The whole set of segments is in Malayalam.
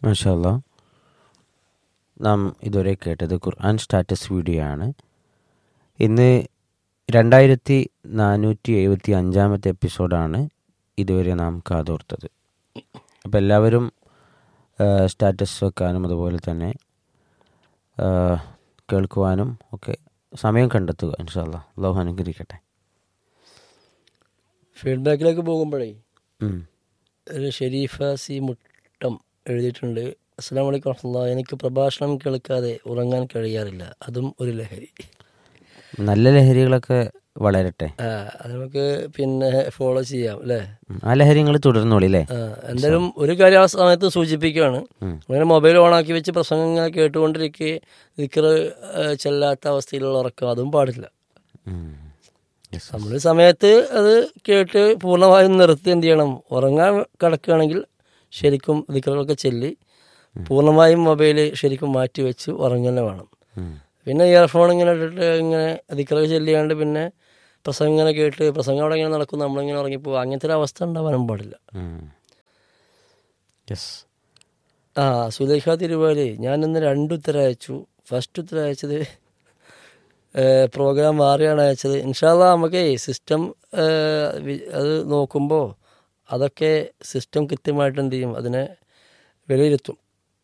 മാഷല്ല നാം ഇതുവരെ കേട്ടത് ഖുർആൻ സ്റ്റാറ്റസ് വീഡിയോ ആണ് ഇന്ന് രണ്ടായിരത്തി നാനൂറ്റി എഴുപത്തി അഞ്ചാമത്തെ എപ്പിസോഡാണ് ഇതുവരെ നാം കാതോർത്തത് അപ്പോൾ എല്ലാവരും ആ, സ്റ്റാറ്റസ് വെക്കാനും അതുപോലെ തന്നെ ആ, കേൾക്കുവാനും ഒക്കെ സമയം കണ്ടെത്തുക ഇൻഷാല്ല അള്ളാഹു അനുഗ്രഹിക്കട്ടെ ഫീഡ്ബാക്കിലേക്ക് പോകുമ്പോഴേ ഉം. ഒരു ഷെരീഫ സി മുട്ടം എഴുതിയിട്ടുണ്ട് അസ്സാം വലൈക്കും വറഹമുല്ല എനിക്ക് പ്രഭാഷണം കേൾക്കാതെ ഉറങ്ങാൻ കഴിയാറില്ല അതും ഒരു ലഹരി നല്ല ലഹരികളൊക്കെ വളരട്ടെ ആ അത് നമുക്ക് പിന്നെ ഫോളോ ചെയ്യാം അല്ലേ ഉം. ആ ലഹരി നിങ്ങൾ തുടർന്നോളി അല്ലേ ആ, എന്തായാലും ഒരു കാര്യം ആ സമയത്ത് സൂചിപ്പിക്കുകയാണ് ഉം. അങ്ങനെ മൊബൈൽ ഓണാക്കി വെച്ച് പ്രസംഗം ഇങ്ങനെ കേട്ടുകൊണ്ടിരിക്കെ ദിക്കർ ചെല്ലാത്ത അവസ്ഥയിലുള്ള ഉറക്കം അതും പാടില്ല ഉം. Yes. നമ്മൾ സമയത്ത് അത് കേട്ട് പൂർണ്ണമായും നിർത്തി എന്ത് ചെയ്യണം ഉറങ്ങാൻ കിടക്കുകയാണെങ്കിൽ ശരിക്കും ദിക്കറുകളൊക്കെ ചെല്ലി പൂർണ്ണമായും മൊബൈൽ ശരിക്കും മാറ്റി വെച്ച് ഉറങ്ങുന്നെ വേണം ഉം. പിന്നെ ഇയർഫോൺ ഇങ്ങനെ ഇട്ടിട്ട് ഇങ്ങനെ ദിക്കറൊക്കെ ചെല്ലിയാണ്ട് പിന്നെ പ്രസംഗം ഇങ്ങനെ കേട്ട് പ്രസംഗം അവിടെ ഇങ്ങനെ നടക്കും നമ്മളിങ്ങനെ ഉറങ്ങിപ്പോകും അങ്ങനത്തെ ഒരു അവസ്ഥ ഉണ്ടാവാനും പാടില്ല ഉം. യെസ് ആ സുലേഖ തിരുവാലി ഞാൻ ഇന്ന് രണ്ട് ഉത്തരം അയച്ചു ഫസ്റ്റ് ഉത്തരം അയച്ചത് പ്രോഗ്രാം മാറിയാണ് അയച്ചത് ഇൻഷാല്ല നമുക്ക് സിസ്റ്റം അത് നോക്കുമ്പോൾ അതൊക്കെ സിസ്റ്റം കൃത്യമായിട്ട് എന്ത് ചെയ്യും അതിനെ വിലയിരുത്തും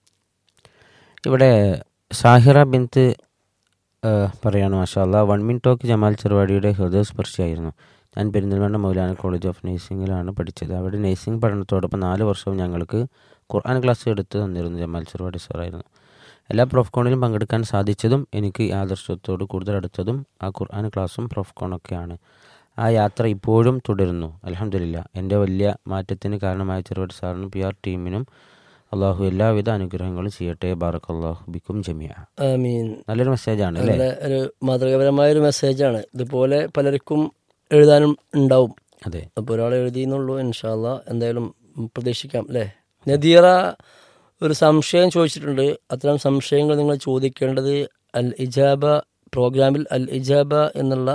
ഇവിടെ സാഹിറ ബിന്ത് ആ, പറയാണ് മാഷാല്ല വൺ മിൻ ടോക്ക് ജമാൽ ചെറുവാടിയുടെ ഹൃദയസ്പർശിയായിരുന്നു ഞാൻ പെരിന്തൽമണ്ണ മൗലാന കോളേജ് ഓഫ് നഴ്സിംഗിലാണ് പഠിച്ചത് അവിടെ നഴ്സിംഗ് പഠനത്തോടൊപ്പം നാല് വർഷവും ഞങ്ങൾക്ക് ഖുർആൻ ക്ലാസ് എടുത്ത് തന്നിരുന്നു ജമാൽ ചെറുവാടി സാറായിരുന്നു എല്ലാ പ്രൊഫ്കോണിലും പങ്കെടുക്കാൻ സാധിച്ചതും എനിക്ക് ഈ ആദർശത്തോട് കൂടുതൽ അടുത്തതും ആ ഖുർആൻ ക്ലാസ്സും പ്രൊഫ്കോണൊക്കെയാണ് ആ യാത്ര ഇപ്പോഴും തുടരുന്നു അലഹമില്ല എൻ്റെ വലിയ മാറ്റത്തിന് കാരണമായ ചെറുവാടി സാറിനും പി ആർ ടീമിനും അള്ളാഹു എല്ലാവിധ അനുഗ്രഹങ്ങളും ചെയ്യട്ടെ ബാറക്കല്ലാഹു ബിക്കും ജമിയ മീൻ നല്ലൊരു മെസ്സേജാണ് അല്ലേ നല്ല ഒരു മാതൃകാപരമായ ഒരു മെസ്സേജാണ് ഇതുപോലെ പലർക്കും എഴുതാനും ഉണ്ടാവും അതെ അപ്പോൾ ഒരാൾ എഴുതിയെന്നുള്ളൂ ഇൻഷാല്ല എന്തായാലും പ്രതീക്ഷിക്കാം അല്ലേ നദീറ ഒരു സംശയം ചോദിച്ചിട്ടുണ്ട് അത്തരം സംശയങ്ങൾ നിങ്ങൾ ചോദിക്കേണ്ടത് അൽ ഇജാബ പ്രോഗ്രാമിൽ അൽ ഇജാബ എന്നുള്ള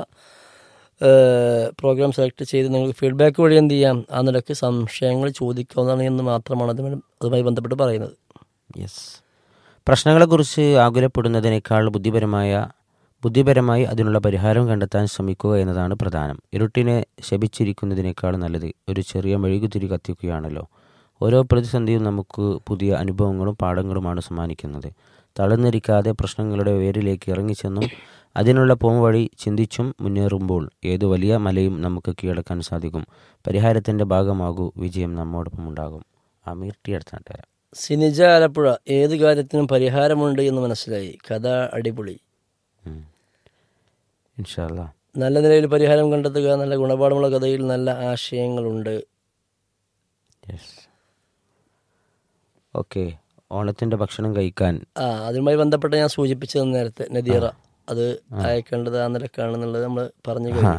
പ്രോഗ്രാം സെലക്ട് ചെയ്ത് നിങ്ങൾക്ക് ഫീഡ്ബാക്ക് വഴി എന്ത് ചെയ്യാം ആ നിലയ്ക്ക് സംശയങ്ങൾ ചോദിക്കാവുന്നതാണ് എന്ന് മാത്രമാണ് അതുമായി അതുമായി ബന്ധപ്പെട്ട് പറയുന്നത് യെസ് പ്രശ്നങ്ങളെക്കുറിച്ച് ആകുലപ്പെടുന്നതിനേക്കാൾ ബുദ്ധിപരമായ ബുദ്ധിപരമായി അതിനുള്ള പരിഹാരം കണ്ടെത്താൻ ശ്രമിക്കുക എന്നതാണ് പ്രധാനം ഇരുട്ടിനെ ശപിച്ചിരിക്കുന്നതിനേക്കാൾ നല്ലത് ഒരു ചെറിയ മെഴുകുതിരി കത്തിക്കുകയാണല്ലോ ഓരോ പ്രതിസന്ധിയും നമുക്ക് പുതിയ അനുഭവങ്ങളും പാഠങ്ങളുമാണ് സമ്മാനിക്കുന്നത് തളർന്നിരിക്കാതെ പ്രശ്നങ്ങളുടെ വേരിലേക്ക് ഇറങ്ങിച്ചെന്നും അതിനുള്ള പോംവഴി ചിന്തിച്ചും മുന്നേറുമ്പോൾ ഏതു വലിയ മലയും നമുക്ക് കീഴടക്കാൻ സാധിക്കും പരിഹാരത്തിൻ്റെ ഭാഗമാകൂ വിജയം നമ്മോടൊപ്പം ഉണ്ടാകും അമീർ ടി അടുത്താട്ട് വരാം സിനിജ ആലപ്പുഴ ഏത് കാര്യത്തിനും പരിഹാരമുണ്ട് എന്ന് മനസ്സിലായി കഥ അടിപൊളി ഇൻഷാല്ല നല്ല നിലയിൽ പരിഹാരം കണ്ടെത്തുക നല്ല ഗുണപാഠമുള്ള കഥയിൽ നല്ല ആശയങ്ങളുണ്ട് യെസ് ഓക്കെ ഓണത്തിൻ്റെ ഭക്ഷണം കഴിക്കാൻ ആ അതുമായി ബന്ധപ്പെട്ട് ഞാൻ സൂചിപ്പിച്ചത് നേരത്തെ നദീറ അത് അയക്കേണ്ടത് ആ നിലക്കാണെന്നുള്ളത് നമ്മൾ പറഞ്ഞു കഴിഞ്ഞു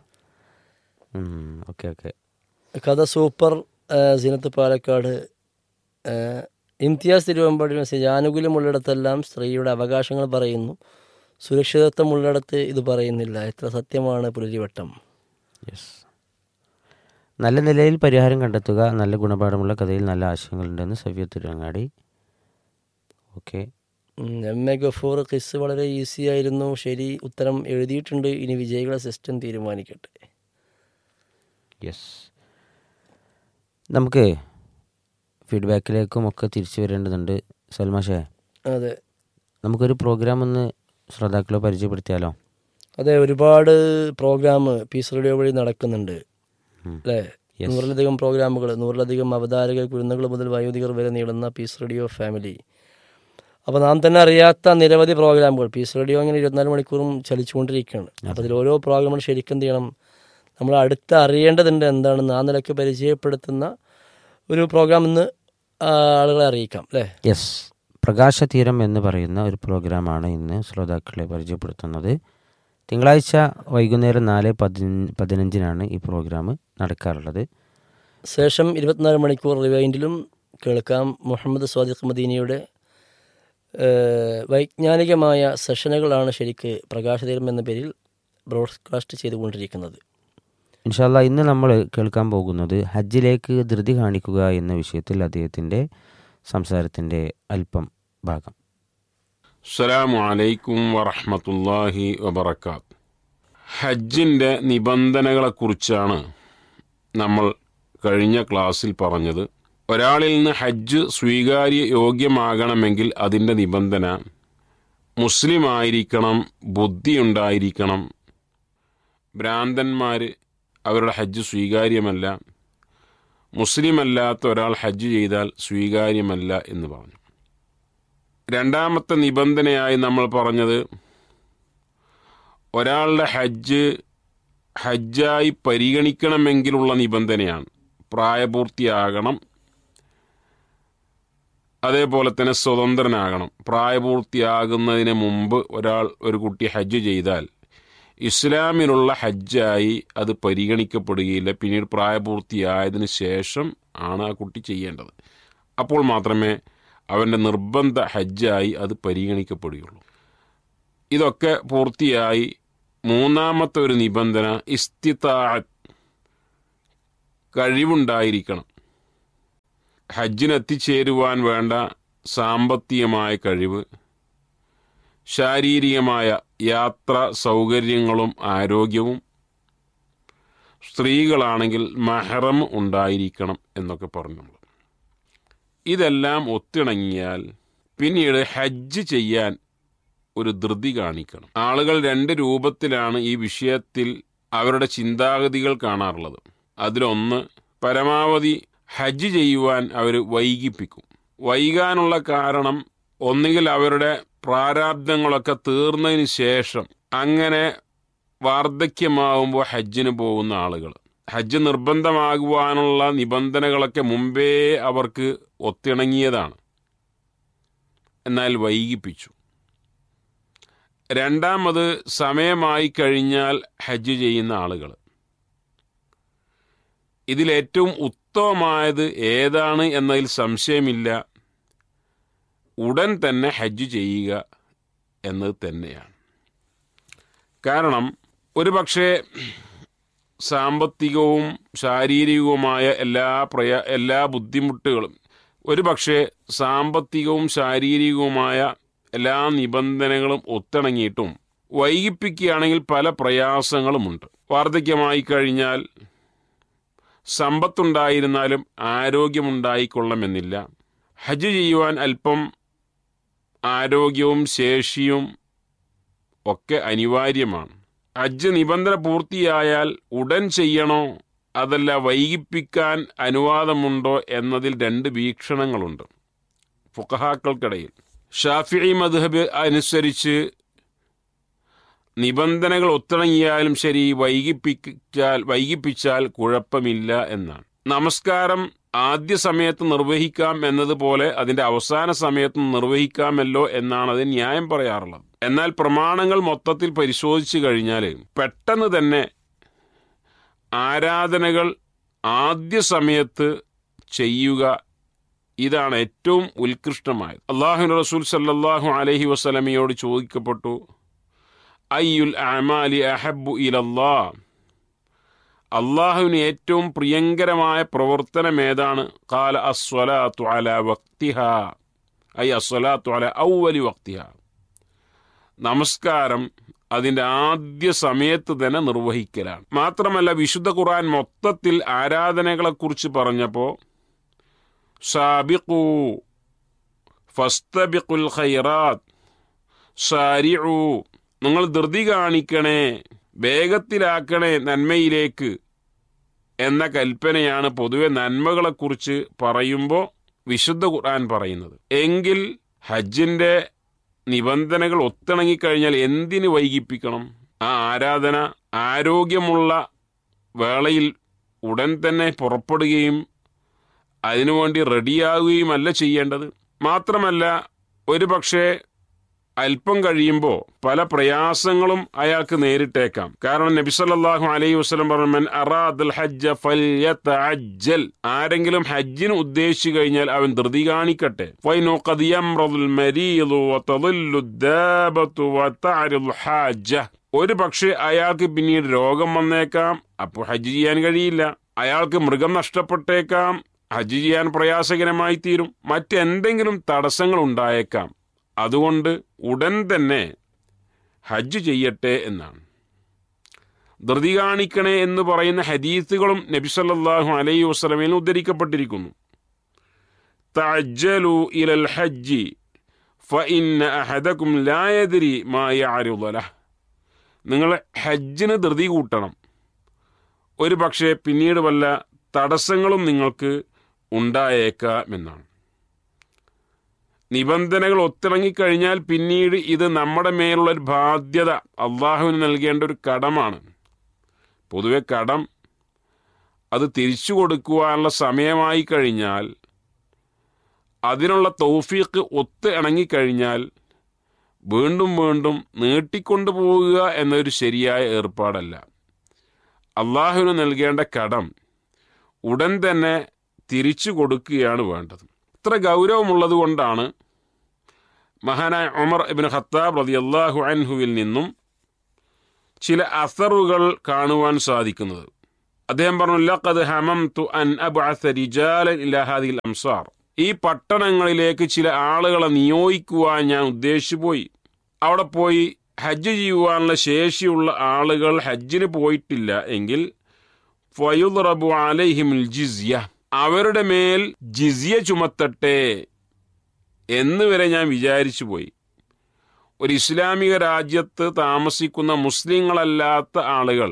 ഓക്കെ ഓക്കെ കഥ സൂപ്പർ ആ, സിനത്ത് പാലക്കാട് ആ, ഇംതിയാസ് തിരുവമ്പാടി മെസ്സേജ് ആനുകൂല്യമുള്ളിടത്തെല്ലാം സ്ത്രീയുടെ അവകാശങ്ങൾ പറയുന്നു സുരക്ഷിതത്വമുള്ളിടത്ത് ഇത് പറയുന്നില്ല എത്ര സത്യമാണ് പുലരിവട്ടം യെസ് നല്ല നിലയിൽ പരിഹാരം കണ്ടെത്തുക നല്ല ഗുണപാഠമുള്ള കഥയിൽ നല്ല ആശയങ്ങളുണ്ടെന്ന് സവ്യ തിരുവങ്ങാടി ഓക്കെ ഉം, എം എ ഗഫൂർ കിസ് വളരെ ഈസി ആയിരുന്നു ശരി ഉത്തരം എഴുതിയിട്ടുണ്ട് ഇനി വിജയികളെ സിസ്റ്റം തീരുമാനിക്കട്ടെ യെസ് നമുക്ക് ഫീഡ്ബാക്കിലേക്കും ഒക്കെ തിരിച്ചു വരേണ്ടതുണ്ട് സൽമാഷേ അതെ നമുക്കൊരു പ്രോഗ്രാം ഒന്ന് ശ്രോതാക്കളെ പരിചയപ്പെടുത്തിയാലോ അതെ ഒരുപാട് പ്രോഗ്രാം പീസ് റേഡിയോ വഴി നടക്കുന്നുണ്ട് ഉം. അല്ലേ Yes. നൂറിലധികം പ്രോഗ്രാമുകൾ നൂറിലധികം അവതാരകർ കുരുന്നുകൾ മുതൽ വയോധികർ വരെ നീളുന്ന പീസ് റേഡിയോ ഫാമിലി അപ്പോൾ നാം തന്നെ അറിയാത്ത നിരവധി പ്രോഗ്രാമുകൾ പീസ് റേഡിയോ അങ്ങനെ ഇരുപത്തിനാല് മണിക്കൂറും ചലിച്ചുകൊണ്ടിരിക്കുകയാണ് അപ്പോൾ അതിൽ ഓരോ പ്രോഗ്രാമും ശരിക്കും എന്ത് ചെയ്യണം നമ്മൾ അടുത്ത് അറിയേണ്ടതുണ്ട് എന്താണെന്ന് ആ നിലയ്ക്ക് പരിചയപ്പെടുത്തുന്ന ഒരു പ്രോഗ്രാം ഇന്ന് ആ, ആളുകളെ അറിയിക്കാം അല്ലേ യെസ് പ്രകാശതീരം എന്ന് പറയുന്ന ഒരു പ്രോഗ്രാമാണ് ഇന്ന് ശ്രോതാക്കളെ പരിചയപ്പെടുത്തുന്നത് തിങ്കളാഴ്ച വൈകുന്നേരം നാല് പതിന പതിനഞ്ചിനാണ് ഈ പ്രോഗ്രാം നടക്കാറുള്ളത് ശേഷം ഇരുപത്തിനാല് മണിക്കൂർ റിവൈൻഡിലും കേൾക്കാം മുഹമ്മദ് സ്വാദിഖ് മദീനിയുടെ ഏഹ്, വൈജ്ഞാനികമായ സെഷനുകളാണ് ശരിക്ക് പ്രകാശതീരം എന്ന പേരിൽ ബ്രോഡ്കാസ്റ്റ് ചെയ്തുകൊണ്ടിരിക്കുന്നത് ഇൻഷാല്ല ഇന്ന് നമ്മൾ കേൾക്കാൻ പോകുന്നത് ഹജ്ജിലേക്ക് ധൃതി കാണിക്കുക എന്ന വിഷയത്തിൽ അദ്ദേഹത്തിൻ്റെ സംസാരത്തിൻ്റെ അല്പം ഭാഗം അസ്സലാമു അലൈക്കും വറഹ്മത്തുള്ളാഹി വബറകാത്ത് ഹജ്ജിൻ്റെ നിബന്ധനകളെക്കുറിച്ചാണ് നമ്മൾ കഴിഞ്ഞ ക്ലാസ്സിൽ പറഞ്ഞത് ഒരാളിൽ നിന്ന് ഹജ്ജ് സ്വീകാര്യ യോഗ്യമാകണമെങ്കിൽ അതിൻ്റെ നിബന്ധന മുസ്ലിം ആയിരിക്കണം ബുദ്ധിയുണ്ടായിരിക്കണം ഭ്രാന്തന്മാർ അവരുടെ ഹജ്ജ് സ്വീകാര്യമല്ല മുസ്ലിമല്ലാത്ത ഒരാൾ ഹജ്ജ് ചെയ്താൽ സ്വീകാര്യമല്ല എന്ന് പറഞ്ഞു രണ്ടാമത്തെ നിബന്ധനയായി നമ്മൾ പറഞ്ഞത് ഒരാളുടെ ഹജ്ജ് ഹജ്ജായി പരിഗണിക്കണമെങ്കിലുള്ള നിബന്ധനയാണ് പ്രായപൂർത്തിയാകണം അതേപോലെ തന്നെ സ്വതന്ത്രനാകണം പ്രായപൂർത്തിയാകുന്നതിന് മുമ്പ് ഒരാൾ ഒരു കുട്ടി ഹജ്ജ് ചെയ്താൽ ഇസ്ലാമിലുള്ള ഹജ്ജായി അത് പരിഗണിക്കപ്പെടുകയില്ല പിന്നീട് പ്രായപൂർത്തിയായതിനു ശേഷം ആണ് ആ കുട്ടി ചെയ്യേണ്ടത് അപ്പോൾ മാത്രമേ അവൻ്റെ നിർബന്ധ ഹജ്ജായി അത് പരിഗണിക്കപ്പെടുകയുള്ളൂ ഇതൊക്കെ പൂർത്തിയായി മൂന്നാമത്തെ ഒരു നിബന്ധന ഇസ്തിത്താഅത്ത് കഴിവുണ്ടായിരിക്കണം ഹജ്ജിന് എത്തിച്ചേരുവാൻ വേണ്ട സാമ്പത്തികമായ കഴിവ് ശാരീരികമായ യാത്ര സൗകര്യങ്ങളും ആരോഗ്യവും സ്ത്രീകളാണെങ്കിൽ മഹറം ഉണ്ടായിരിക്കണം എന്നൊക്കെ പറഞ്ഞു നമ്മൾ ഇതെല്ലാം ഒത്തിണങ്ങിയാൽ പിന്നീട് ഹജ്ജ് ചെയ്യാൻ ഒരു ധൃതി കാണിക്കണം ആളുകൾ രണ്ട് രൂപത്തിലാണ് ഈ വിഷയത്തിൽ അവരുടെ ചിന്താഗതികൾ കാണാറുള്ളത് അതിലൊന്ന് പരമാവധി ഹജ്ജ് ചെയ്യുവാൻ അവർ വൈകിപ്പിക്കും വൈകാനുള്ള കാരണം ഒന്നുകിൽ അവരുടെ പ്രാരാബ്ദങ്ങളൊക്കെ തീർന്നതിന് ശേഷം അങ്ങനെ വാർദ്ധക്യമാവുമ്പോൾ ഹജ്ജിന് പോകുന്ന ആളുകൾ ഹജ്ജ് നിർബന്ധമാകുവാനുള്ള നിബന്ധനകളൊക്കെ മുമ്പേ അവർക്ക് ഒത്തിണങ്ങിയതാണ് എന്നാൽ വൈകിപ്പിച്ചു രണ്ടാമത് സമയമായി കഴിഞ്ഞാൽ ഹജ്ജ് ചെയ്യുന്ന ആളുകൾ ഇതിലേറ്റവും ഉത്തമമായത് ഏതാണ് എന്നതിൽ സംശയമില്ല ഉടൻ തന്നെ ഹജ്ജ് ചെയ്യുക എന്നത് തന്നെയാണ് കാരണം ഒരു പക്ഷേ സാമ്പത്തികവും ശാരീരികവുമായ എല്ലാ പ്രയ എല്ലാ ബുദ്ധിമുട്ടുകളും ഒരു പക്ഷേ സാമ്പത്തികവും ശാരീരികവുമായ എല്ലാ നിബന്ധനകളും ഒത്തിണങ്ങിയിട്ടും വൈകിപ്പിക്കുകയാണെങ്കിൽ പല പ്രയാസങ്ങളുമുണ്ട് വാർദ്ധക്യമായി കഴിഞ്ഞാൽ സമ്പത്തുണ്ടായിരുന്നാലും ആരോഗ്യമുണ്ടായിക്കൊള്ളണമെന്നില്ല ഹജ്ജ് ചെയ്യുവാൻ അല്പം ആരോഗ്യവും ശേഷിയും ഒക്കെ അനിവാര്യമാണ് ഹജ്ജ് നിബന്ധന പൂർത്തിയായാൽ ഉടൻ ചെയ്യണോ അതല്ല വൈകിപ്പിക്കാൻ അനുവാദമുണ്ടോ എന്നതിൽ രണ്ട് വീക്ഷണങ്ങളുണ്ട് ഫുഖഹാക്കൾക്കിടയിൽ ഷാഫിഇ മദ്ഹബ് അനുസരിച്ച് നിബന്ധനകൾ ഒത്തിണങ്ങിയാലും ശരി വൈകിപ്പിച്ചാൽ വൈകിപ്പിച്ചാൽ കുഴപ്പമില്ല എന്നാണ് നമസ്കാരം ആദ്യ സമയത്ത് നിർവഹിക്കാം എന്നതുപോലെ അതിന്റെ അവസാന സമയത്ത് നിർവഹിക്കാമല്ലോ എന്നാണ് അത് ന്യായം പറയാറുള്ളത് എന്നാൽ പ്രമാണങ്ങൾ മൊത്തത്തിൽ പരിശോധിച്ചു കഴിഞ്ഞാൽ പെട്ടെന്ന് തന്നെ ആരാധനകൾ ആദ്യ സമയത്ത് ചെയ്യുക ഇതാണ് ഏറ്റവും ഉത്കൃഷ്ടമായത് അള്ളാഹു റസൂൽ സല്ലാഹു അലഹി വസ്ലമയോട് ചോദിക്കപ്പെട്ടു അയ്യുൽ അമാലി അഹബു ഇലല്ലാ അള്ളാഹുവിന് ഏറ്റവും പ്രിയങ്കരമായ പ്രവർത്തനം ഏതാണ് കാല അസ്വലാത്തു അല വക്തിഹ ഐ അസ്വലാത്തു അല ഔവലി വക്തിഹ നമസ്കാരം അതിൻ്റെ ആദ്യ സമയത്ത് തന്നെ നിർവഹിക്കലാണ് മാത്രമല്ല വിശുദ്ധ ഖുർആൻ മൊത്തത്തിൽ ആരാധനകളെക്കുറിച്ച് പറഞ്ഞപ്പോൾ സാബിഖു ഫസ്തബിഖുൽ ഖൈറാത്ത് സാരിഉ നിങ്ങൾ ധൃതി കാണിക്കണേ വേഗത്തിലാക്കണേ നന്മയിലേക്ക് എന്ന കൽപ്പനയാണ് പൊതുവെ നന്മകളെക്കുറിച്ച് പറയുമ്പോൾ വിശുദ്ധ ഖുർആൻ പറയുന്നത് എങ്കിൽ ഹജ്ജിന്റെ നിബന്ധനകൾ ഒത്തിണങ്ങിക്കഴിഞ്ഞാൽ എന്തിന് വൈകിപ്പിക്കണം ആ ആരാധന ആരോഗ്യമുള്ള വേളയിൽ ഉടൻ തന്നെ പുറപ്പെടുകയും അതിനുവേണ്ടി റെഡിയാകുകയുമല്ല ചെയ്യേണ്ടത് മാത്രമല്ല ഒരു പക്ഷേ അല്പം കഴിയുമ്പോൾ പല പ്രയാസങ്ങളും അയാൾക്ക് നേരിട്ടേക്കാം കാരണം നബി സല്ലല്ലാഹു അലൈഹി വസല്ലം പറഞ്ഞു "മൻ അറാദൽ ഹജ്ജ ഫൽയതഅജ്ജൽ ആരെങ്കിലും ഹജ്ജിന് ഉദ്ദേശിച്ചു കഴിഞ്ഞാൽ അവൻ ധൃതി കാണിക്കട്ടെ ഫൈനു ഖദ് യംറദുൽ മരീദു വതളില്ലു ദാബത്തു വതഅരിദു ഹാജ ഒരു പക്ഷേ അയാൾക്ക് പിന്നീട് രോഗം വന്നേക്കാം അപ്പോൾ ഹജ്ജ് ചെയ്യാൻ കഴിയില്ല അയാൾക്ക് മൃഗം നഷ്ടപ്പെട്ടേക്കാം ഹജ്ജ് ചെയ്യാൻ പ്രയാസകരമായി തീരും മറ്റെന്തെങ്കിലും തടസ്സങ്ങൾ ഉണ്ടായേക്കാം അതുകൊണ്ട് ഉടൻ തന്നെ ഹജ്ജ് ചെയ്യട്ടെ എന്നാണ് ധൃതി കാണിക്കണേ എന്ന് പറയുന്ന ഹദീസുകളും നബി സല്ലല്ലാഹു അലൈഹി വസല്ലമയിൽ ഉദ്ധരിക്കപ്പെട്ടിരിക്കുന്നു തഅജ്ജലു ഇലൽ ഹജ്ജി ഫഇന്ന അഹദകും ലാ യദ്രി മാ യഅരിദു ലഹ് നിങ്ങൾ ഹജ്ജിന് ധൃതി കൂട്ടണം ഒരു പക്ഷേ പിന്നീട് വല്ല തടസ്സങ്ങളും നിങ്ങൾക്ക് ഉണ്ടായേക്കാമെന്നാണ് നിബന്ധനകൾ ഒത്തിണങ്ങിക്കഴിഞ്ഞാൽ പിന്നീട് ഇത് നമ്മുടെ മേലുള്ള ഒരു ബാധ്യത അള്ളാഹുവിന് നൽകേണ്ട ഒരു കടമാണ് പൊതുവെ കടം അത് തിരിച്ചു കൊടുക്കുവാനുള്ള സമയമായി കഴിഞ്ഞാൽ അതിനുള്ള തൗഫീഖ് ഒത്ത് ഇണങ്ങിക്കഴിഞ്ഞാൽ വീണ്ടും വീണ്ടും നീട്ടിക്കൊണ്ടു പോവുക എന്നൊരു ശരിയായ ഏർപ്പാടല്ല അള്ളാഹുവിന് നൽകേണ്ട കടം ഉടൻ തന്നെ തിരിച്ചു കൊടുക്കുകയാണ് വേണ്ടത് ഇത്ര ഗൗരവമുള്ളത് കൊണ്ടാണ് മഹാനായ ഉമർ ഇബിൻ ഖത്താബ് റതി അള്ളാഹു അൻഹുവിൽ നിന്നും ചില അസറുകൾ കാണുവാൻ സാധിക്കുന്നത് അദ്ദേഹം പറഞ്ഞു ലഖദ് ഹമംതു അൻ അബ്അസ റിജാലൻ ഇലാ ഹാദിഹിൽ അംസാർ ഈ പട്ടണങ്ങളിലേക്ക് ചില ആളുകളെ നിയോഗിക്കുവാൻ ഞാൻ ഉദ്ദേശിച്ചു പോയി അവിടെ പോയി ഹജ്ജ് ചെയ്യുവാനുള്ള ശേഷിയുള്ള ആളുകൾ ഹജ്ജിന് പോയിട്ടില്ല എങ്കിൽ ഫയുദ്റബു അലൈഹിമുൽ ജിസ്യ അവരുടെ മേൽ ജിസിയ ചുമത്തട്ടെ എന്ന് വരെ ഞാൻ വിചാരിച്ചു പോയി ഒരു ഇസ്ലാമിക രാജ്യത്ത് താമസിക്കുന്ന മുസ്ലിങ്ങളല്ലാത്ത ആളുകൾ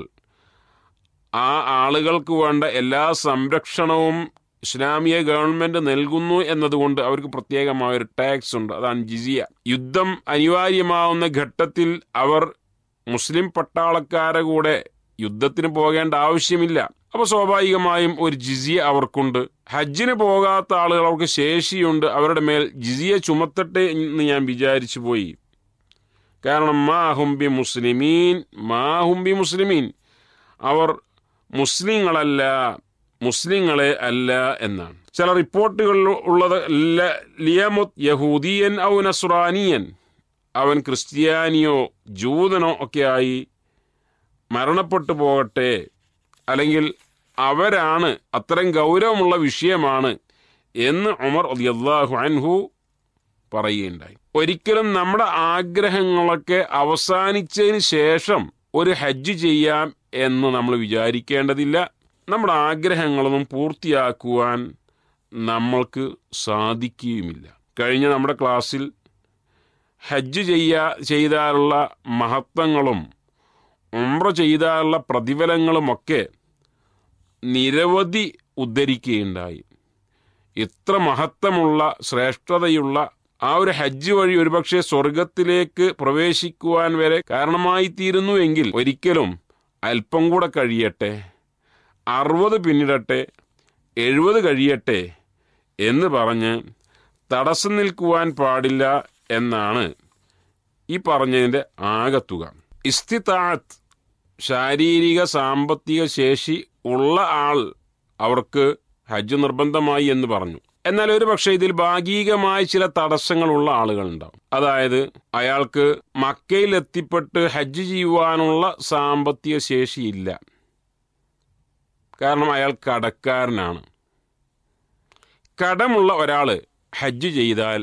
ആ ആളുകൾക്ക് വേണ്ട എല്ലാ സംരക്ഷണവും ഇസ്ലാമിക ഗവൺമെന്റ് നൽകുന്നു എന്നതുകൊണ്ട് അവർക്ക് പ്രത്യേകമായ ഒരു ടാക്സ് ഉണ്ട് അതാണ് ജിസിയ യുദ്ധം അനിവാര്യമാവുന്ന ഘട്ടത്തിൽ അവർ മുസ്ലിം പട്ടാളക്കാരെ കൂടെ യുദ്ധത്തിന് പോകേണ്ട ആവശ്യമില്ല അപ്പൊ സ്വാഭാവികമായും ഒരു ജിസിയ അവർക്കുണ്ട് ഹജ്ജിന് പോകാത്ത ആളുകൾ അവർക്ക് ശേഷിയുണ്ട് അവരുടെ മേൽ ജിസിയ ചുമത്തട്ടെ എന്ന് ഞാൻ വിചാരിച്ചു പോയി കാരണം മാ ഹുംബി മുസ്ലിമീൻ മാ ഹുംബി മുസ്ലിമീൻ അവർ മുസ്ലിങ്ങളല്ല മുസ്ലിങ്ങളെ അല്ല എന്നാണ് ചില റിപ്പോർട്ടുകളിൽ ഉള്ളത് ല- ലിയമുത് യഹൂദിയൻ ഔ നസ്രാനിയൻ അവൻ ക്രിസ്ത്യാനിയോ ജൂതനോ ഒക്കെ ആയി മരണപ്പെട്ടു പോകട്ടെ അല്ലെങ്കിൽ അവരാണ് അത്തരം ഗൗരവമുള്ള വിഷയമാണ് എന്ന് ഉമർ അലിയല്ലാഹു അൻഹു പറയുകയുണ്ടായി ഒരിക്കലും നമ്മുടെ ആഗ്രഹങ്ങളൊക്കെ അവസാനിച്ചതിന് ശേഷം ഒരു ഹജ്ജ് ചെയ്യാം എന്ന് നമ്മൾ വിചാരിക്കേണ്ടതില്ല നമ്മുടെ ആഗ്രഹങ്ങളൊന്നും പൂർത്തിയാക്കുവാൻ നമ്മൾക്ക് സാധിക്കുകയുമില്ല കഴിഞ്ഞ നമ്മുടെ ക്ലാസ്സിൽ ഹജ്ജ് ചെയ്യാ ചെയ്താലുള്ള മഹത്വങ്ങളും ഉംറ ചെയ്താലുള്ള പ്രതിഫലങ്ങളുമൊക്കെ നിരവധി ഉദ്ധരിക്കുകയുണ്ടായി ഇത്ര മഹത്വമുള്ള ശ്രേഷ്ഠതയുള്ള ആ ഒരു ഹജ്ജ് വഴി ഒരുപക്ഷെ സ്വർഗത്തിലേക്ക് പ്രവേശിക്കുവാൻ വരെ കാരണമായി തീരുന്നു എങ്കിൽ ഒരിക്കലും അല്പം കൂടെ കഴിയട്ടെ അറുപത് പിന്നിടട്ടെ എഴുപത് കഴിയട്ടെ എന്ന് പറഞ്ഞ് തടസ്സം നിൽക്കുവാൻ പാടില്ല എന്നാണ് ഈ പറഞ്ഞതിൻ്റെ ആകത്തുക ഇസ്തിതാത്ത് ശാരീരിക സാമ്പത്തിക ശേഷി ഉള്ള ആൾ അവർക്ക് ഹജ്ജ് നിർബന്ധമായി എന്ന് പറഞ്ഞു എന്നാൽ ഒരു പക്ഷേ ഇതിൽ ഭാഗികമായ ചില തടസ്സങ്ങളുള്ള ആളുകളുണ്ടാവും അതായത് അയാൾക്ക് മക്കയിൽ എത്തിപ്പെട്ട് ഹജ്ജ് ചെയ്യുവാനുള്ള സാമ്പത്തിക ശേഷിയില്ല കാരണം അയാൾ കടക്കാരനാണ് കടമുള്ള ഒരാൾ ഹജ്ജ് ചെയ്താൽ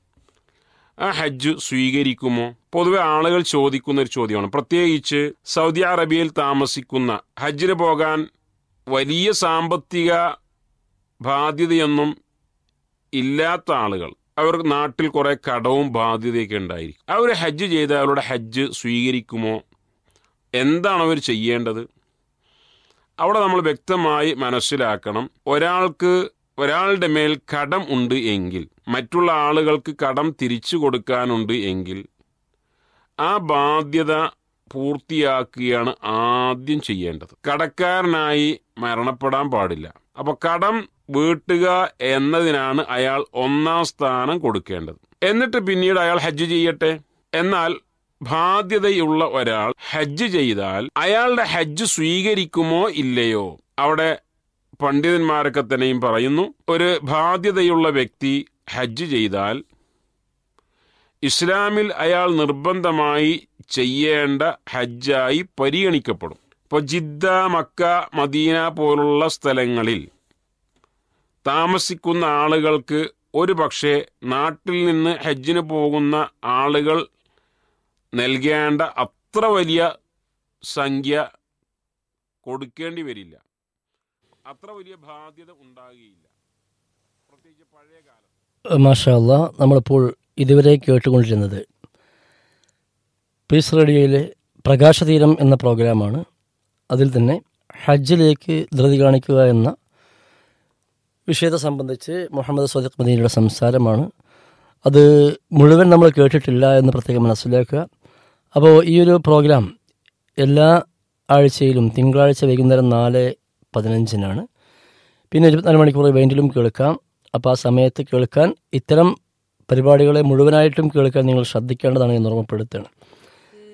ആ ഹജ്ജ് സ്വീകരിക്കുമോ പൊതുവെ ആളുകൾ ചോദിക്കുന്ന ഒരു ചോദ്യമാണ് പ്രത്യേകിച്ച് സൗദി അറേബ്യയിൽ താമസിക്കുന്ന ഹജ്ജിന് പോകാൻ വലിയ സാമ്പത്തിക ബാധ്യതയൊന്നും ഇല്ലാത്ത ആളുകൾ അവർ നാട്ടിൽ കുറെ കടവും ബാധ്യതയൊക്കെ ഉണ്ടായിരിക്കും അവർ ഹജ്ജ് ചെയ്ത് അവരുടെ ഹജ്ജ് സ്വീകരിക്കുമോ എന്താണ് അവർ ചെയ്യേണ്ടത് അവിടെ നമ്മൾ വ്യക്തമായി മനസ്സിലാക്കണം ഒരാൾക്ക് ഒരാളുടെ മേൽ കടം ഉണ്ട് എങ്കിൽ മറ്റുള്ള ആളുകൾക്ക് കടം തിരിച്ചു കൊടുക്കാനുണ്ട് എങ്കിൽ ആ ബാധ്യത പൂർത്തിയാക്കുകയാണ് ആദ്യം ചെയ്യേണ്ടത് കടക്കാരനായി മരണപ്പെടാൻ പാടില്ല അപ്പൊ കടം വീട്ടുക എന്നതിനാണ് അയാൾ ഒന്നാം സ്ഥാനം കൊടുക്കേണ്ടത് എന്നിട്ട് പിന്നീട് അയാൾ ഹജ്ജ് ചെയ്യട്ടെ എന്നാൽ ബാധ്യതയുള്ള ഒരാൾ ഹജ്ജ് ചെയ്താൽ അയാളുടെ ഹജ്ജ് സ്വീകരിക്കുമോ ഇല്ലയോ അവിടെ പണ്ഡിതന്മാരൊക്കെ തന്നെയും പറയുന്നു ഒരു ബാധ്യതയുള്ള വ്യക്തി ഹജ്ജ് ചെയ്താൽ ഇസ്ലാമിൽ അയാൾ നിർബന്ധമായി ചെയ്യേണ്ട ഹജ്ജായി പരിഗണിക്കപ്പെടും ഇപ്പോൾ ജിദ്ദ മക്ക മദീന പോലുള്ള സ്ഥലങ്ങളിൽ താമസിക്കുന്ന ആളുകൾക്ക് ഒരു പക്ഷേ നാട്ടിൽ നിന്ന് ഹജ്ജിന് പോകുന്ന ആളുകൾ നൽകേണ്ട അത്ര വലിയ സംഖ്യ കൊടുക്കേണ്ടി വരില്ല അത്ര വലിയ ബാധ്യത ഉണ്ടാകുകയില്ല പ്രത്യേകിച്ച് പഴയ കാലത്ത് മാഷാ അല്ലാ നമ്മളിപ്പോൾ ഇതുവരെ കേട്ടുകൊണ്ടിരുന്നത് പീസ് റേഡിയോയിലെ പ്രകാശതീരം എന്ന പ്രോഗ്രാമാണ് അതിൽ തന്നെ ഹജ്ജിലേക്ക് ധൃതി കാണിക്കുക എന്ന വിഷയത്തെ സംബന്ധിച്ച് മുഹമ്മദ് സദീഖ് മദീനയുടെ സംസാരമാണ് അത് മുഴുവൻ നമ്മൾ കേട്ടിട്ടില്ല എന്ന് പ്രത്യേകം മനസ്സിലാക്കുക അപ്പോൾ ഈ ഒരു പ്രോഗ്രാം എല്ലാ ആഴ്ചയിലും തിങ്കളാഴ്ച വൈകുന്നേരം നാല് പതിനഞ്ചിനാണ് പിന്നെ ഇരുപത്തിനാല് മണിക്കൂർ വേണ്ടിലും കേൾക്കാം അപ്പോൾ ആ സമയത്ത് കേൾക്കാൻ ഇത്തരം പരിപാടികളെ മുഴുവനായിട്ടും കേൾക്കാൻ നിങ്ങൾ ശ്രദ്ധിക്കേണ്ടതാണ് എന്ന് ഓർമ്മപ്പെടുത്തുകയാണ്